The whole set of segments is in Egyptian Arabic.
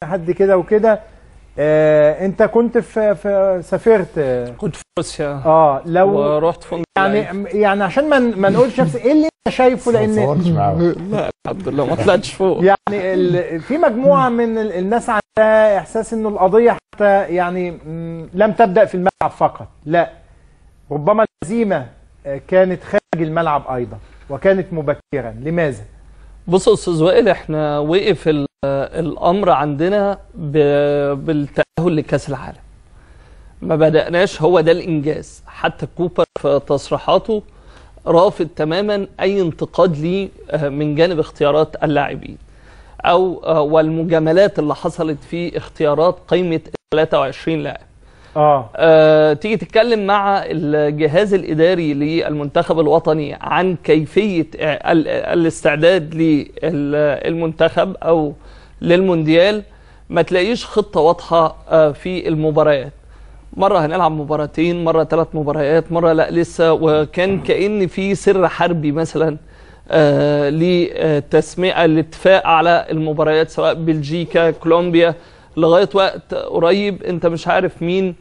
حد كده وكده آه انت كنت في, في سافرت آه، كنت في روسيا اه لو ورحت فندق يعني يعني عشان ما ما نقولش نفس ايه اللي انت شايفه ما لان تصورتش معاهم لا الحمد لله ما طلعتش فوق يعني ال... في مجموعه من ال- الناس عندها احساس انه القضيه حتى يعني مم، لم تبدا في الملعب فقط لا ربما الهزيمه آه، كانت خارج الملعب ايضا وكانت مبكرا لماذا بص يا استاذ وائل احنا وقف ال- الامر عندنا ب- بالتاهل لكاس العالم ما بداناش هو ده الانجاز حتى كوبر في تصريحاته رافض تماما اي انتقاد ليه آه، من جانب اختيارات اللاعبين او آه، والمجاملات اللي حصلت في اختيارات قائمه 23 لاعب اه آه، تيجي تتكلم مع الجهاز الإداري للمنتخب الوطني عن كيفية آه، ال- الاستعداد للمنتخب أو للمونديال ما تلاقيش خطة واضحة آه، في المباريات مرة هنلعب مباراتين مرة ثلاث مباريات مرة لا لسه وكان كأن في سر حربي مثلا آه، لتسميع الاتفاق على المباريات سواء بلجيكا كولومبيا لغاية وقت قريب انت مش عارف مين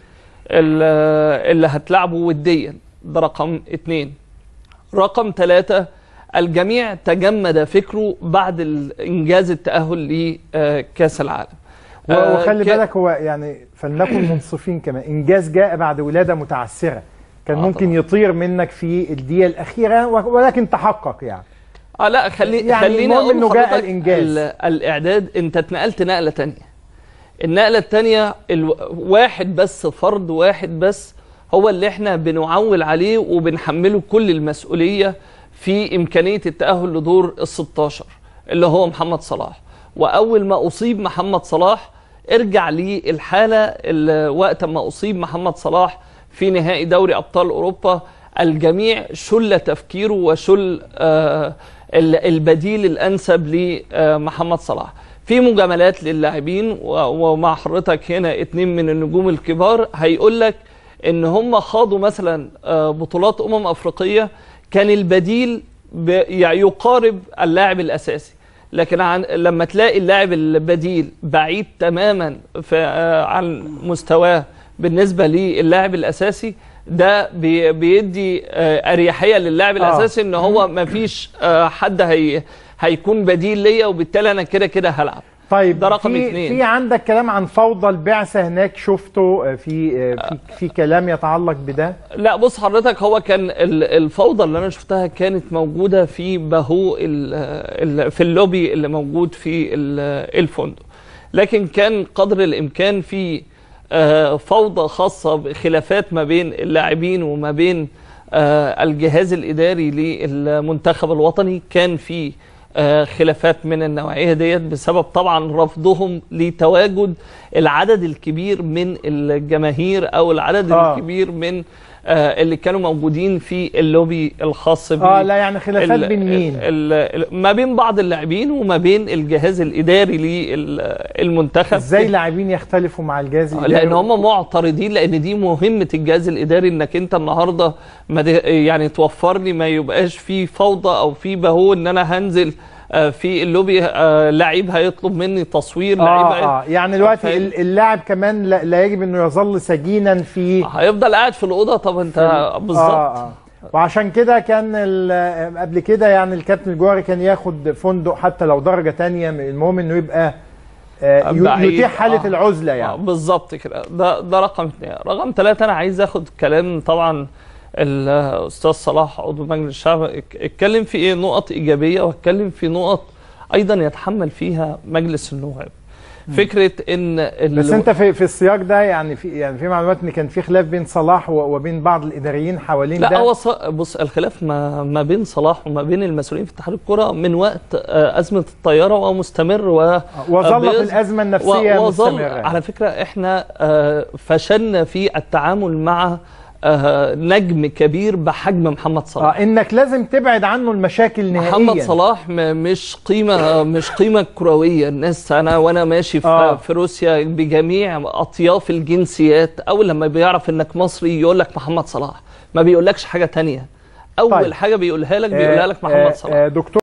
ال- اللي هتلعبه وديا ده رقم اتنين رقم ثلاثة الجميع تجمد فكره بعد ال- انجاز التأهل لكأس العالم و- آه، وخلي ك- بالك هو يعني فلنكن منصفين كمان انجاز جاء بعد ولاده متعثره كان آه ممكن طبعا. يطير منك في الدقيقه الاخيره و- ولكن تحقق يعني اه لا خلي يعني خلينا المهم اقول إنه جاء لحضرتك الإنجاز. ال- الاعداد انت اتنقلت نقله تانية النقله التانية الو... واحد بس فرد واحد بس هو اللي احنا بنعول عليه وبنحمله كل المسؤوليه في امكانيه التاهل لدور ال 16 اللي هو محمد صلاح واول ما اصيب محمد صلاح ارجع للحاله اللي وقت ما اصيب محمد صلاح في نهائي دوري ابطال اوروبا الجميع شل تفكيره وشل آه ال- البديل الانسب لمحمد صلاح في مجاملات للاعبين و- ومع حضرتك هنا اتنين من النجوم الكبار هيقول لك ان هم خاضوا مثلا آه، بطولات امم افريقيه كان البديل ب- يعني يقارب اللاعب الاساسي لكن عن لما تلاقي اللاعب البديل بعيد تماما في آه، عن مستواه بالنسبه للاعب الاساسي ده بي- بيدي آه، اريحيه للاعب آه. الاساسي ان هو ما فيش حد هي هيكون بديل ليا وبالتالي انا كده كده هلعب طيب ده رقم في اتنين. في عندك كلام عن فوضى البعثه هناك شفته آه، في آه، في, في كلام يتعلق بده لا بص حضرتك هو كان ال- الفوضى اللي انا شفتها كانت موجوده في بهو ال- ال- في اللوبي اللي موجود في ال- الفندق لكن كان قدر الامكان في آه، فوضى خاصه بخلافات ما بين اللاعبين وما بين آه، الجهاز الاداري للمنتخب الوطني كان في آه، خلافات من النوعيه ديت بسبب طبعا رفضهم لتواجد العدد الكبير من الجماهير او العدد آه. الكبير من آه، اللي كانوا موجودين في اللوبي الخاص بيه اه لا يعني خلافات ال- بين مين ال- ال- ما بين بعض اللاعبين وما بين الجهاز الاداري للمنتخب ازاي لاعبين يختلفوا مع الجهاز آه، الإداري؟ لان هم معترضين لان دي مهمه الجهاز الاداري انك انت النهارده ما ده- يعني توفر لي ما يبقاش في فوضى او في بهو ان انا هنزل آه، في اللوبي آه، لعيب هيطلب مني تصوير لعيب اه هي- اه يعني دلوقتي فاهم؟ ال- اللاعب كمان لا, لا يجب انه يظل سجينا في هيفضل قاعد في الاوضه طب انت بالظبط آه آه. وعشان كده كان ال- قبل كده يعني الكابتن الجوهري كان ياخد فندق حتى لو درجه تانية المهم انه يبقى آه، ي- بعيد. يتيح حاله آه. العزله آه، يعني بالظبط كده ده ده رقم اثنين رقم ثلاثة انا عايز اخد كلام طبعا الاستاذ صلاح عضو مجلس الشعب اتك- اتكلم في ايه نقط ايجابيه واتكلم في نقط ايضا يتحمل فيها مجلس النواب فكره ان ال- بس انت في في السياق ده يعني في يعني في معلومات ان كان في خلاف بين صلاح و- وبين بعض الاداريين حوالين لا ده هو ص- بص الخلاف ما ما بين صلاح وما بين المسؤولين في اتحاد الكره من وقت آه، ازمه الطياره ومستمر و وظلت بيظ- الازمه النفسيه و- وظل مستمره على فكرة احنا آه، فشلنا في التعامل مع آه، نجم كبير بحجم محمد صلاح اه انك لازم تبعد عنه المشاكل نهائيا محمد صلاح م- مش قيمة مش قيمة كروية الناس أنا وأنا ماشي في, آه. آه. في روسيا بجميع أطياف الجنسيات أول لما بيعرف إنك مصري يقول لك محمد صلاح ما بيقولكش حاجة تانية أول طيب. طيب. حاجة بيقولها لك آه، بيقولها لك آه، محمد صلاح آه، دكتور